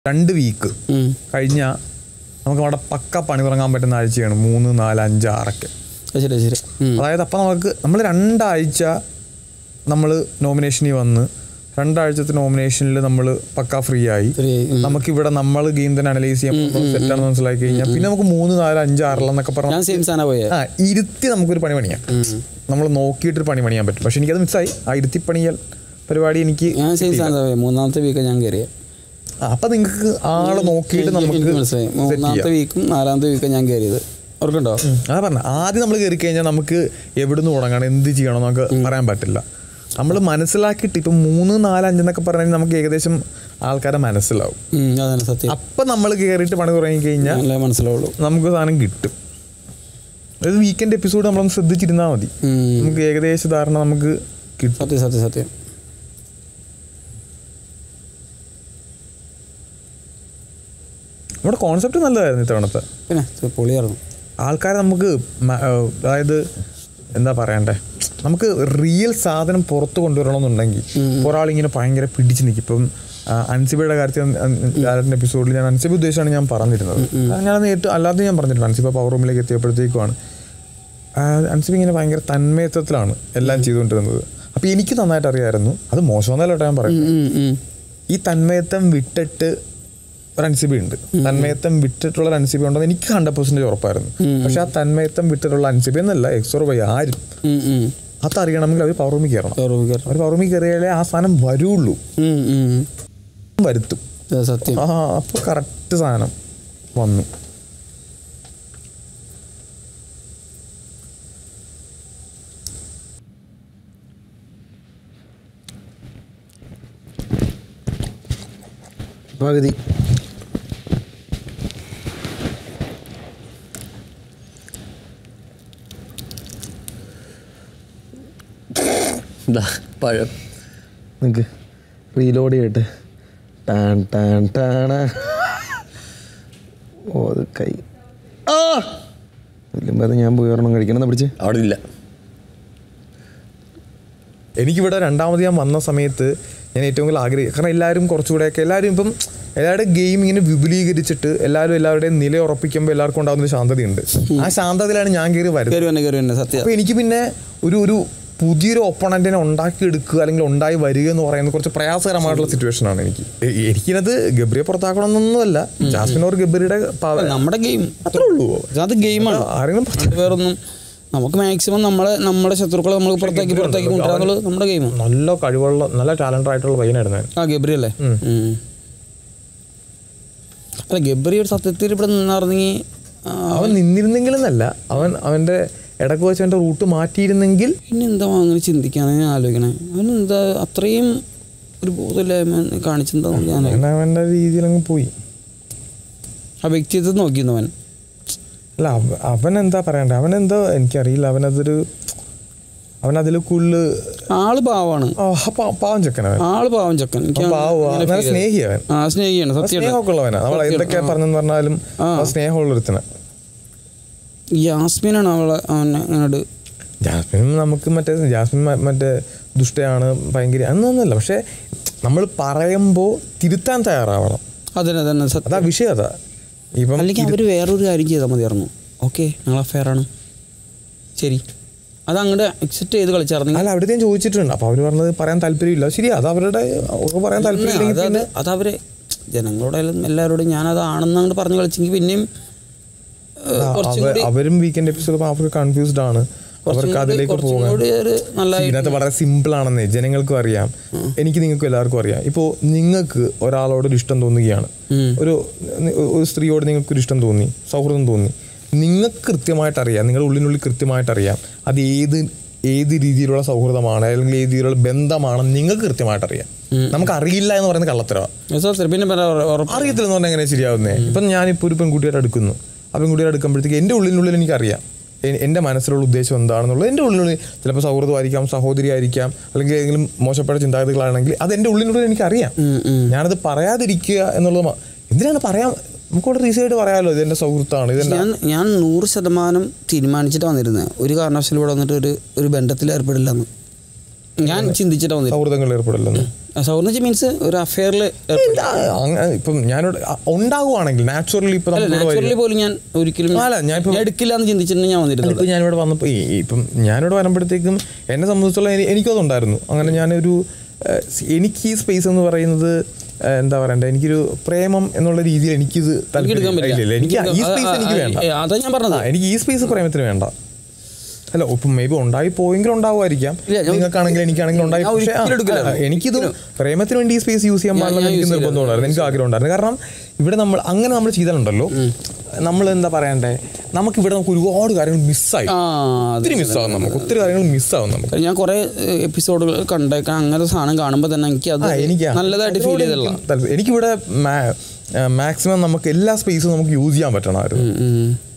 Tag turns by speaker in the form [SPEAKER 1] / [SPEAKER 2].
[SPEAKER 1] രണ്ട് വീക്ക്
[SPEAKER 2] ഉം.
[SPEAKER 1] കഴിഞ്ഞാൽ നമുക്ക് അവിടെ പക്ക പണി തുടങ്ങാൻ പറ്റുന്ന ആഴ്ചയാണ് മൂന്ന് നാല് അഞ്ച് ആറൊക്കെ
[SPEAKER 2] അത് ശരി അത് ശരി ഉം.
[SPEAKER 1] അതായത് അപ്പം നമുക്ക് നമ്മൾ രണ്ടാഴ്ച നമ്മൾ നോമിനേഷനിൽ വന്ന് രണ്ടാഴ്ചത്തെ നോമിനേഷനിൽ നമ്മൾ പക്ക ഫ്രീ ആയി
[SPEAKER 2] Free ആയി, ഉം.
[SPEAKER 1] നമുക്ക് ഇവിടെ നമ്മൾ ഗെയിം തന്നെ അനലൈസ് ചെയ്യാൻ സെറ്റാണെന്ന് മനസ്സിലാക്കി കഴിഞ്ഞാൽ പിന്നെ നമുക്ക് മൂന്ന് നാല് അഞ്ച് ആറെന്നൊക്കെ
[SPEAKER 2] ഞാൻ
[SPEAKER 1] പറഞ്ഞാൽ
[SPEAKER 2] സെയിം സാധനം പോയേ
[SPEAKER 1] ആ ഇരുത്തി നമുക്കൊരു പണി പണിയാം നമ്മൾ നോക്കിയിട്ടൊരു പണി പണിയാൻ പറ്റും പക്ഷെ എനിക്കത് മിസ്സായി ആ ഇരുത്തി പണിയൽ പരിപാടി എനിക്ക്
[SPEAKER 2] ഞാൻ സെയിം സാധനം പോയേ മൂന്നാമത്തെ വീക്ക് ഞാൻ കയറിയ
[SPEAKER 1] ആ, അപ്പൊ നിങ്ങൾക്ക് ആളെ നോക്കിയിട്ട് നമുക്ക്
[SPEAKER 2] എനിക്ക് മനസ്സിലായി
[SPEAKER 1] set
[SPEAKER 2] മൂന്നാമത്തെ
[SPEAKER 1] ചെയ്യാം.
[SPEAKER 2] വീക്കും നാലാമത്തെ വീക്കും ഞാൻ കയറിയത് ഓർക്കുണ്ടോ
[SPEAKER 1] അതാ പറഞ്ഞ ആദ്യം നമ്മൾ കയറി കഴിഞ്ഞാൽ നമുക്ക് എവിടുന്ന് തുടങ്ങണം എന്ത് ചെയ്യണം എന്നൊക്കെ പറയാൻ പറ്റില്ല നമ്മൾ മനസ്സിലാക്കിയിട്ട് ഇപ്പം മൂന്ന് നാല് അഞ്ചെന്നൊക്കെ പറഞ്ഞാൽ നമുക്ക് ഏകദേശം ആൾക്കാരെ മനസ്സിലാവും
[SPEAKER 2] ഉം, അതാണ് സത്യം
[SPEAKER 1] അപ്പം നമ്മൾ കയറിയിട്ട് പണി തുടങ്ങി കഴിഞ്ഞാൽ
[SPEAKER 2] നല്ല മനസ്സിലാവുള്ളൂ
[SPEAKER 1] നമുക്ക് സാധനം കിട്ടും ഒരു വീക്കെൻഡ് എപ്പിസോഡ് നമ്മളൊന്ന് ശ്രദ്ധിച്ചിരുന്നാൽ മതി
[SPEAKER 2] ഉം.
[SPEAKER 1] നമുക്ക് ഏകദേശ ധാരണ നമുക്ക് കിട്ടും
[SPEAKER 2] സത്യം സത്യം സത്യം
[SPEAKER 1] നമ്മുടെ കോൺസെപ്റ്റ് നല്ലതായിരുന്നു ഇത്തവണത്തെ
[SPEAKER 2] പിന്നെ ഇത് പൊളിയായിരുന്നു
[SPEAKER 1] ആൾക്കാരെ നമുക്ക് മ- ഏഹ് അതായത് എന്താ പറയണ്ടേ നമുക്ക് റിയൽ സാധനം പുറത്ത് കൊണ്ടുവരണമെന്നുണ്ടെങ്കിൽ ഒരാളിങ്ങനെ ഭയങ്കര പിടിച്ച് നിൽക്കും ഇപ്പം ആ, അൻസിബയുടെ കാര്യത്തിൽ എപ്പിസോഡിൽ ഞാൻ അൻസിബ ഉദ്ദേശമാണ് ഞാൻ പറഞ്ഞിരുന്നത് അത് ഞാൻ നേരിട്ട് അല്ലാതെ ഞാൻ പറഞ്ഞിട്ടുണ്ട് അൻസിബ പവർ റൂമിലേക്ക് എത്തിയപ്പോഴത്തേക്കുമാണ് ആ, അൻസിബ ഇങ്ങനെ ഭയങ്കര തന്മയത്വത്തിലാണ് എല്ലാം ചെയ്തുകൊണ്ടിരുന്നത് അപ്പോൾ എനിക്ക് നന്നായിട്ട് അറിയാമായിരുന്നു അത് മോശമെന്നല്ല കേട്ടോ ഞാൻ പറയും
[SPEAKER 2] ഉം, ഉം, ഉം.
[SPEAKER 1] ഈ തന്മയത്വം വിട്ടിട്ട് ഒരു അൻസിബി ഉണ്ട് തന്മയത്വം വിട്ടിട്ടുള്ള ഒരു അൻസിബി ഉണ്ടെന്ന് എനിക്ക് ഹൺഡ്രഡ് പെർസെൻറ്റേജ് ഉറപ്പായിരുന്നു പക്ഷെ ആ തന്മയത്വം വിട്ടിട്ടുള്ള അൻസിബി എന്നല്ല എക്സോർ ബൈ ആരും
[SPEAKER 2] ഉം, ഉം.
[SPEAKER 1] അതറിയണമെങ്കിൽ അവർ പവർമി കയറണം
[SPEAKER 2] ഓർമ്മ കയറി.
[SPEAKER 1] അവർ പവർമി കയറിയാലേ ആ സാധനം വരുള്ളൂ
[SPEAKER 2] ഉം, ഉം.
[SPEAKER 1] വരുത്തും
[SPEAKER 2] ഇത് സത്യം
[SPEAKER 1] ആ അപ്പോൾ കറക്റ്റ് സാധനം വന്നു പകുതി
[SPEAKER 3] ദാ പഴം
[SPEAKER 1] നിക്ക് റീലോഡ് ചെയ്യട്ടെ ടാൻ ടാൻ ടാണ ഓ അത് കൈ ആ ഇല്ലുമ്പോൾ ഞാൻ പോയി ഒരെണ്ണം കഴിക്കണം പിടിച്ച്
[SPEAKER 3] അവിടെ ഇല്ല
[SPEAKER 1] എനിക്കിവിടെ രണ്ടാമത് ഞാൻ വന്ന സമയത്ത് ഞാൻ ഏറ്റവും കൂടുതൽ ആഗ്രഹിക്കും കാരണം എല്ലാവരും കുറച്ചുകൂടെയൊക്കെ എല്ലാവരും ഇപ്പം എല്ലാവരുടെ ഗെയിം ഇങ്ങനെ വിപുലീകരിച്ചിട്ട് എല്ലാവരും എല്ലാവരുടെയും നില ഉറപ്പിക്കുമ്പോൾ എല്ലാവർക്കും ഉണ്ടാകുന്ന ഒരു ശാന്തതയുണ്ട് ആ ശാന്തതയിലാണ് ഞാൻ കയറി വരുന്നത്
[SPEAKER 2] കയറി തന്നെ കയറി തന്നെ സത്യം
[SPEAKER 1] അപ്പോൾ എനിക്ക് പിന്നെ ഒരു ഒരു പുതിയൊരു ഒപ്പണന്റിനെ ഉണ്ടാക്കിയെടുക്കുക അല്ലെങ്കിൽ ഉണ്ടായി വരിക എന്ന് പറയുന്നത് കുറച്ച് പ്രയാസകരമായിട്ടുള്ള സിറ്റുവേഷൻ ആണ് എനിക്ക് എ- എനിക്കിനത് ഗബ്രിയെ പുറത്താക്കണമെന്നൊന്നുമല്ല ജാസ്മിൻ ഓർ ഗബ്രിയുടെ പ-
[SPEAKER 2] നമ്മുടെ ഗെയിം
[SPEAKER 1] അത്രേ ഉള്ളൂ
[SPEAKER 2] അത് ഗെയിമാണ്
[SPEAKER 1] ആരെങ്കിലും പുറത്ത-
[SPEAKER 2] വേറൊന്നും നമുക്ക് മാക്സിമം നമ്മളെ നമ്മുടെ ശത്രുക്കളെ നമ്മൾ പുറത്താക്കി പുറത്താക്കി കൊണ്ടുവരാന്നുള്ളത് നമ്മുടെ ഗെയിമാണ്
[SPEAKER 1] നല്ല കഴിവുള്ള നല്ല ടാലന്റഡ് ആയിട്ടുള്ള പയ്യനായിരുന്നു ഞാൻ.
[SPEAKER 2] ആ ഗബ്രി അല്ലേ ഉം. അല്ല ഗബ്രി ഒരു സത്യത്തിൽ ഇവിടെ നിന്നിറങ്ങി
[SPEAKER 1] അവൻ നിന്നിരുന്നെങ്കിലെന്നല്ല അവൻ അവന്റെ ഇടക്ക് വെച്ച് അവന്റെ റൂട്ട് മാറ്റിയിരുന്നെങ്കിൽ
[SPEAKER 2] പിന്നെ എന്താ അങ്ങനെ ചിന്തിക്കാനാണ് ഞാൻ ആലോചിക്കണേ അവന് എന്താ അത്രയും ഒരു ബോധമില്ലായ്മ കാണിച്ചെന്താ ഞാൻ
[SPEAKER 1] അവൻ അവന്റെ രീതിയിൽ അങ്ങ് പോയി
[SPEAKER 2] ആ വ്യക്തിത്വം നോക്കിയിരുന്നവൻ
[SPEAKER 1] അല്ല അവ- അവൻ എന്താ പറയണ്ടേ അവൻ എന്താ എനിക്കറിയില്ല അവനതൊരു അവൻ അതിൽ കൂടുതൽ
[SPEAKER 2] ആള് പാവാണ്
[SPEAKER 1] പാവം ചെക്കനവൻ
[SPEAKER 2] ആള് പാവം ചെക്കൻ എനിക്ക്
[SPEAKER 1] അവൻ പാവമാ.
[SPEAKER 2] അങ്ങനെ
[SPEAKER 1] നല്ല
[SPEAKER 2] feel ചെയ്തു.
[SPEAKER 1] സ്നേഹിയാ അവൻ.
[SPEAKER 2] ആ സ്നേഹിയാണ് സത്യം
[SPEAKER 1] സ്നേഹമൊക്കെ ഉള്ളവനാ നമ്മൾ എന്തൊക്കെയാ പറഞ്ഞെന്ന് പറഞ്ഞാലും
[SPEAKER 2] ആ.
[SPEAKER 1] അവൻ സ്നേഹമുള്ള ഒരുത്തന
[SPEAKER 2] യാസ്മിനാണ് അവളെ അവനെ അങ്ങോട്ട്
[SPEAKER 1] ജാസ്മിൻ നമുക്ക് മറ്റേ ജാസ്മിൻ മ- മറ്റേ ദുഷ്ടയാണ് ഭയങ്കര അതൊന്നുമല്ല പക്ഷെ നമ്മൾ പറയുമ്പോൾ തിരുത്താൻ തയ്യാറാവണം
[SPEAKER 2] അതന്നെ തന്നെ സത്യം
[SPEAKER 1] അതാ വിഷയം അതാ ഇപ്പം
[SPEAKER 2] അല്ലെങ്കിൽ അവർ വേറൊരു കാര്യം ചെയ്താൽ മതിയായിരുന്നു ഓക്കെ ഞങ്ങൾ അഫെയർ ആണ് ശരി അത് അങ്ങോട്ട് അക്സെപ്റ്റ് ചെയ്ത് കളിച്ചായിരുന്നു
[SPEAKER 1] അല്ല അവിടെ ഞാൻ ചോദിച്ചിട്ടുണ്ട് അപ്പൊ അവര് പറഞ്ഞത് പറയാൻ താല്പര്യമില്ല ശരി അത് അവരുടെ അവർക്ക് പറയാൻ താല്പര്യമില്ലെങ്കിൽ
[SPEAKER 2] അത്
[SPEAKER 1] പിന്നെ
[SPEAKER 2] അത് അവരെ ജനങ്ങളോടെല്ലാം എല്ലാവരോടും ഞാനത് ആണെന്ന് അങ്ങോട്ട് പറഞ്ഞ് കളിച്ചെങ്കിൽ പിന്നെയും ഏഹ്,
[SPEAKER 1] ആ,
[SPEAKER 2] കുറച്ചും
[SPEAKER 1] അവ-
[SPEAKER 2] കൂടി
[SPEAKER 1] അവരും വീക്കെൻഡ് എപ്പിസോഡ് അവർക്ക് കൺഫ്യൂസ്ഡ് ആണ് അവർക്ക് അതിലേക്ക്
[SPEAKER 2] കുറച്ചും
[SPEAKER 1] പോകാൻ
[SPEAKER 2] കൂടി ഒരു നല്ല
[SPEAKER 1] ഇതിനകത്ത് വളരെ സിമ്പിൾ ആണെന്നേ ജനങ്ങൾക്കും അറിയാം എനിക്ക് നിങ്ങൾക്കും എല്ലാവർക്കും അറിയാം ഇപ്പോൾ നിങ്ങൾക്ക് ഒരാളോട് ഒരു ഇഷ്ടം തോന്നുകയാണ് ഒരു ഒരു സ്ത്രീയോട് നിങ്ങൾക്ക് ഒരു ഇഷ്ടം തോന്നി സൗഹൃദം തോന്നി നിങ്ങൾക്ക് കൃത്യമായിട്ട് അറിയാം നിങ്ങളുടെ ഉള്ളിനുള്ളിൽ കൃത്യമായിട്ട് അറിയാം അത് ഏത് ഏത് രീതിയിലുള്ള സൗഹൃദമാണ് അല്ലെങ്കിൽ ഏത് രീതിയിലുള്ള ബന്ധമാണെന്ന് നിങ്ങൾക്ക് കൃത്യമായിട്ട് അറിയാം നമുക്ക് അറിയില്ല എന്ന് പറയുന്നത് കള്ളത്തരവാണ്
[SPEAKER 2] സത്യം പിന്നെ പറ- ഉറ- ഉറപ്പ്
[SPEAKER 1] അറിയത്തില്ലെന്ന് പറഞ്ഞാൽ എങ്ങനെ ശരിയാവുന്നേ ഇപ്പം ഞാനിപ്പോൾ ഒരു പെൺകുട്ടിയായിട്ട് അടുക്കുന്നു ആ പെൺകുട്ടിയായിട്ട് അടുക്കുമ്പോഴത്തേക്ക് എൻ്റെ ഉള്ളിനുള്ളിൽ എനിക്കറിയാം എ- എൻ്റെ മനസ്സിലുള്ള ഉദ്ദേശം എന്താണെന്നുള്ളത് എൻ്റെ ഉള്ളിനുള്ളിൽ ചിലപ്പോൾ സൗഹൃദമായിരിക്കാം സഹോദരി ആയിരിക്കാം അല്ലെങ്കിൽ ഏതെങ്കിലും മോശപ്പെട്ട ചിന്താഗതികളാണെങ്കിൽ അത് എൻ്റെ ഉള്ളിനുള്ളിൽ എനിക്കറിയാം
[SPEAKER 2] ഉം, ഉം.
[SPEAKER 1] ഞാനത് പറയാതിരിക്കുക എന്നുള്ളത് മ- എന്തിനാണ് പറയാം നമുക്കവിടെ റീസൈഡ് പറയാമല്ലോ ഇത് എൻ്റെ സൗഹൃദമാണ് ഇതെൻ്റെ
[SPEAKER 2] ഞാൻ ഞാൻ നൂറ് ശതമാനം തീരുമാനിച്ചിട്ട് വന്നിരുന്നത് ഒരു കാരണവശാലും ഇവിടെ വന്നിട്ട് ഒരു ഒരു ബന്ധത്തിൽ ഏർപ്പെടില്ലെന്ന് ഞാൻ ചിന്തിച്ചിട്ട് വന്നിരുന്നു
[SPEAKER 1] സൗഹൃദങ്ങളിൽ ഏർപ്പെടില്ലെന്ന്
[SPEAKER 2] സൗഹൃദം മീൻസ് ഒരു അഫെയറിൽ
[SPEAKER 1] ഇല്ല, അങ്ങ- ഇപ്പം ഞാനിവിടെ അ- ഉണ്ടാകുവാണെങ്കിൽ നാച്ചുറലി ഇപ്പൊ
[SPEAKER 2] അല്ല
[SPEAKER 1] നമുക്കിവിടെ
[SPEAKER 2] നാച്ചുറലി
[SPEAKER 1] വരിക-
[SPEAKER 2] പോലും ഞാൻ ഒരിക്കലും
[SPEAKER 1] അല്ല, ഞാൻ ഇപ്പം-
[SPEAKER 2] എടുക്കില്ല എന്ന് ചിന്തിച്ചിട്ടുണ്ടെങ്കിൽ ഞാൻ വന്നിരുന്നത്
[SPEAKER 1] ഇപ്പം ഞാനിവിടെ വന്നപ്പോൾ ഈ ഈ ഇപ്പം ഞാനിവിടെ വരുമ്പോഴത്തേക്കും എന്നെ സംബന്ധിച്ചുള്ള എനി- എനിക്കതുണ്ടായിരുന്നു അങ്ങനെ ഞാനൊരു ഏഹ്, സ് എനിക്ക് ഈ സ്പേസ് എന്ന് പറയുന്നത് ഏഹ്, എന്താ പറയണ്ടേ എനിക്കൊരു പ്രേമം എന്നുള്ള രീതിയിൽ എനിക്കിത്
[SPEAKER 2] എനിക്ക്
[SPEAKER 1] താല്പര്യം
[SPEAKER 2] എടുക്കാൻ പറ്റില്ല
[SPEAKER 1] ഇല്ല, ഇല്ല. എനിക്ക്
[SPEAKER 2] എനിക്ക്
[SPEAKER 1] ഈ സ്പേസ്
[SPEAKER 2] ആ,
[SPEAKER 1] എനിക്ക്
[SPEAKER 2] ആ,
[SPEAKER 1] വേണ്ട
[SPEAKER 2] ഏ, അതാ ഞാൻ പറഞ്ഞത്
[SPEAKER 1] ആ, എനിക്ക് ഈ സ്പേസ് പ്രേമത്തിന് വേണ്ട അല്ല ഇപ്പം മേ ബി ഉണ്ടായി പോയെങ്കിലും ഉണ്ടാവുമായിരിക്കാം
[SPEAKER 2] ഇല്ല, ഞാൻ-
[SPEAKER 1] നിങ്ങൾക്കാണെങ്കിലും എനിക്കാണെങ്കിലും ഉണ്ടായി
[SPEAKER 2] ഞാൻ
[SPEAKER 1] പക്ഷേ, ആ,
[SPEAKER 2] ഒരിക്കലും എടുക്കില്ല.
[SPEAKER 1] ആ, എനിക്കിത് പ്രേമത്തിന് വേണ്ടി ഈ സ്പേസ് യൂസ് ചെയ്യാൻ
[SPEAKER 2] ഞാൻ-
[SPEAKER 1] പാടില്ല
[SPEAKER 2] ഞാൻ
[SPEAKER 1] എനിക്ക്
[SPEAKER 2] use ചെയ്യില്ല.
[SPEAKER 1] നിർബന്ധം ഉണ്ടായിരുന്നു എനിക്ക് ആഗ്രഹം ഉണ്ടായിരുന്നു കാരണം ഇവിടെ നമ്മൾ അങ്ങനെ നമ്മൾ ചെയ്താലുണ്ടല്ലോ നമ്മൾ എന്താ പറയണ്ടേ നമുക്ക് ഇവിടെ നമുക്ക് ഒരുപാട് കാര്യങ്ങൾ മിസ്സായി
[SPEAKER 2] ആ അത്
[SPEAKER 1] ഒത്തിരി മിസ്സാവും നമുക്ക് ഒത്തിരി കാര്യങ്ങൾ മിസ്സാവും നമുക്ക്
[SPEAKER 2] ഞാൻ കുറെ എപ്പിസോഡുകൾ കണ്ടേക്കാൻ അങ്ങനത്തെ സാധനം കാണുമ്പോൾ തന്നെ എനിക്ക് അത്
[SPEAKER 1] ആ, എനിക്ക്
[SPEAKER 2] നല്ലതായിട്ട് ഫീൽ
[SPEAKER 1] അതിനോട്
[SPEAKER 2] ചെയ്തില്ല
[SPEAKER 1] എനിക്ക് താല്പര്യം. എനിക്കിവിടെ മാക്സിമം നമുക്ക് എല്ലാ സ്പേസും നമുക്ക് യൂസ് ചെയ്യാൻ പറ്റണമായിരുന്നു
[SPEAKER 2] ഉം, ഉം.